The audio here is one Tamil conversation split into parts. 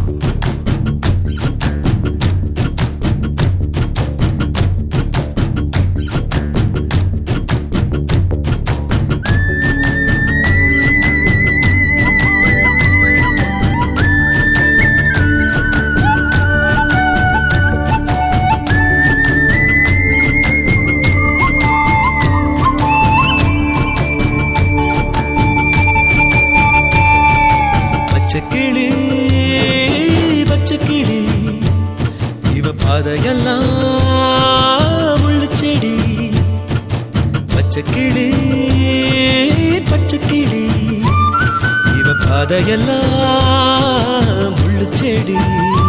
பச்சைக்கிளி பச்சைக்கிளி இவ பாதையெல்லாம் முள்ளு செடி பச்சைக்கிளி பச்சைக்கிளி இவ பாதையெல்லாம் முள்ளு செடி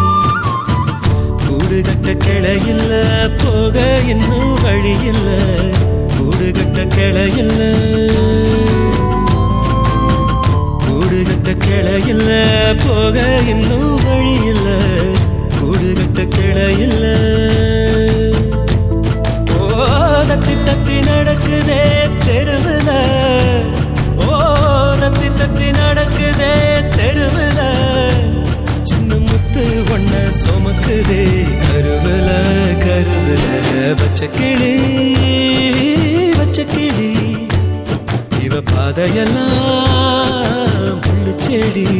கூடு கட்ட கிளையில்ல போக இன்னும் வழி இல்ல கூடு கட்ட கிளையில்ல கூடு கட்ட கிளையில்ல போக இன்னும் வழி இல்ல கூடு கட்ட கிளையில்ல ஓ தத்தி தத்தி நடக்குதே தெருவுல ஓ தத்தி தத்தி நடக்குதே தெருவுல சின்ன முத்து ஒன்ன சுமக்குதே கருவுல கருவுல பச்சை கிளி பச்சை கிளி இவ பாதையெல்லாம் முள்ளு செடி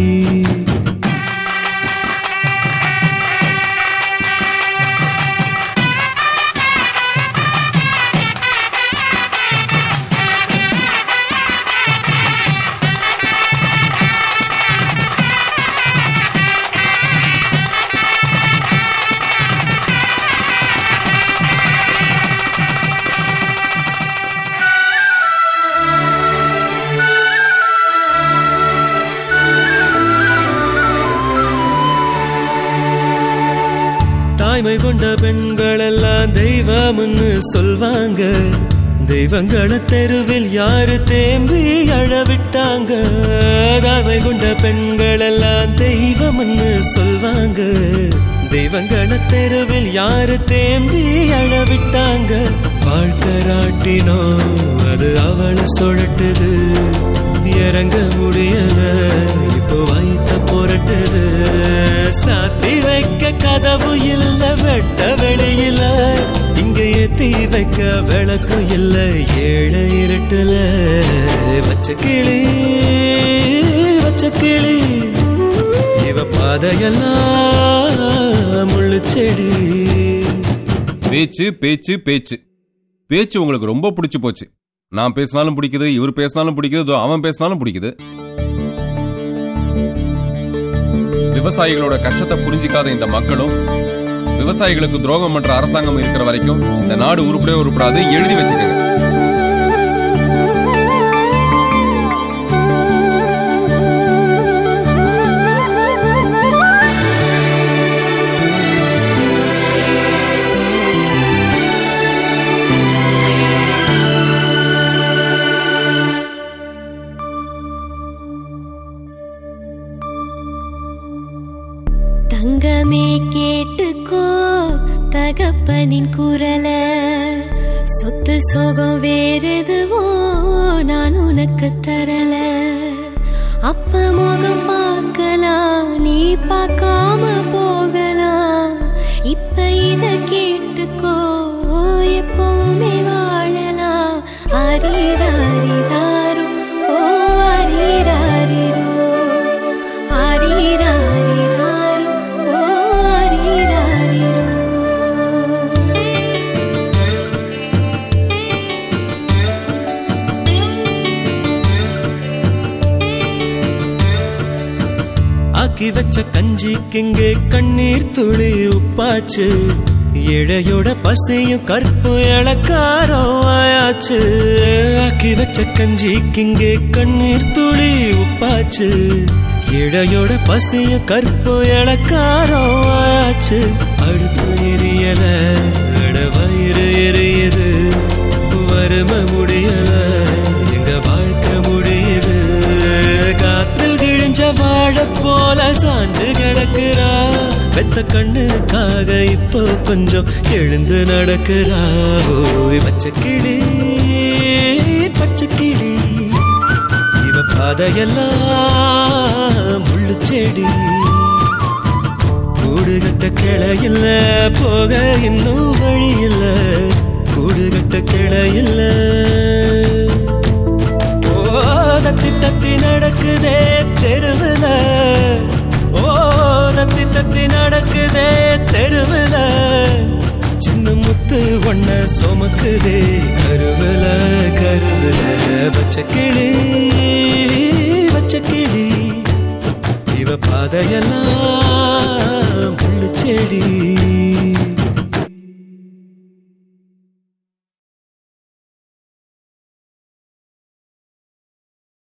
தாய்மை கொண்ட பெண்கள் எல்லாம் தெய்வம்னு சொல்வாங்க தெய்வங்கள தெருவில் யாரு தேம்பி அழவிட்டாங்க தாய்மை கொண்ட பெண்கள் எல்லாம் தெய்வம்னு சொல்வாங்க தெய்வங்கள தெருவில் யாரு தேம்பி அழவிட்டாங்க வாழ்க்கை ராட்டினோ அது அவளை சுழட்டுது இறங்க முடியல இப்போ வைத்த புரட்டுது சாத்தி வைக்க கதவு இல்ல வெட்ட வெளியில இங்க ஏத்தி வைக்க விளக்கு இல்ல ஏழை இருட்டுல வச்ச கிளி வச்ச கிளி இவ பாதையெல்லாம் முள்ளு செடி பேச்சு பேச்சு பேச்சு பேச்சு உங்களுக்கு ரொம்ப பிடிச்சு போச்சு நான் பேசினாலும் பிடிக்குது இவர் பேசினாலும் பிடிக்குது இதோ அவன் பேசினாலும் பிடிக்குது விவசாயிகளோட கஷ்டத்தை புரிஞ்சிக்காத இந்த மக்களும் விவசாயிகளுக்கு துரோகம் பண்ற அரசாங்கம் இருக்கிற வரைக்கும் இந்த நாடு உருப்படவே உருப்படாது எழுதி வச்சுக்கோங்க தங்கமே கேட்டுக்கோ தகப்பனின் குரல சொத்து சோகம் வேறெதுவோ நான் உனக்கு தரல அப்ப முகம் பார்க்கலாம் நீ பார்க்காம போகலாம் இப்ப இத கேட்டுக்கோ எப்பவுமே வாழலாம் அரிதாரிதாரோ ஓ அரிதாரிரோ அரிராரிராரோ, ஓ அரிராரிரோ. ஆக்கி வச்ச கஞ்சிக்கிங்கே கண்ணீர் துளி உப்பாச்சு இழையோட பசையும் கற்பு இளக்காரம் ஆயாச்சு ஆக்கி வச்ச கஞ்சிக்கிங்கே கண்ணீர் துளி உப்பாச்சு இழையோட பசையும் கற்பு இளக்காரம் ஆயாச்சு அடுப்பு எரியல அட வயிறு எரியுது வறுமை முடியல எங்க வாழ்க்கை முடியுது காத்தில் கிழிஞ்ச வாழ போல சாஞ்சு கிடக்குறா வெத்த கண்ணுக்காக இப்போ கொஞ்சம் எழுந்து நடக்கிறா ஓய் பச்சை கிளி பச்சை கிளி இவ பாதையெல்லாம் முள்ளு செடி கட்ட கிளை இல்ல போக இன்னும் வழி இல்ல கூடு கட்ட கிளை இல்ல ஓ தத்தி தத்தி நடக்குதே தெருவுல ஓ தத்தி தத்தி நடக்குதே தெருவுல சின்ன முத்து ஒன்ன சுமக்குதே கருவுல கருவுல பச்சை கிளி பச்சை கிளி இவ பாதையெல்லாம் முள்ளு செடி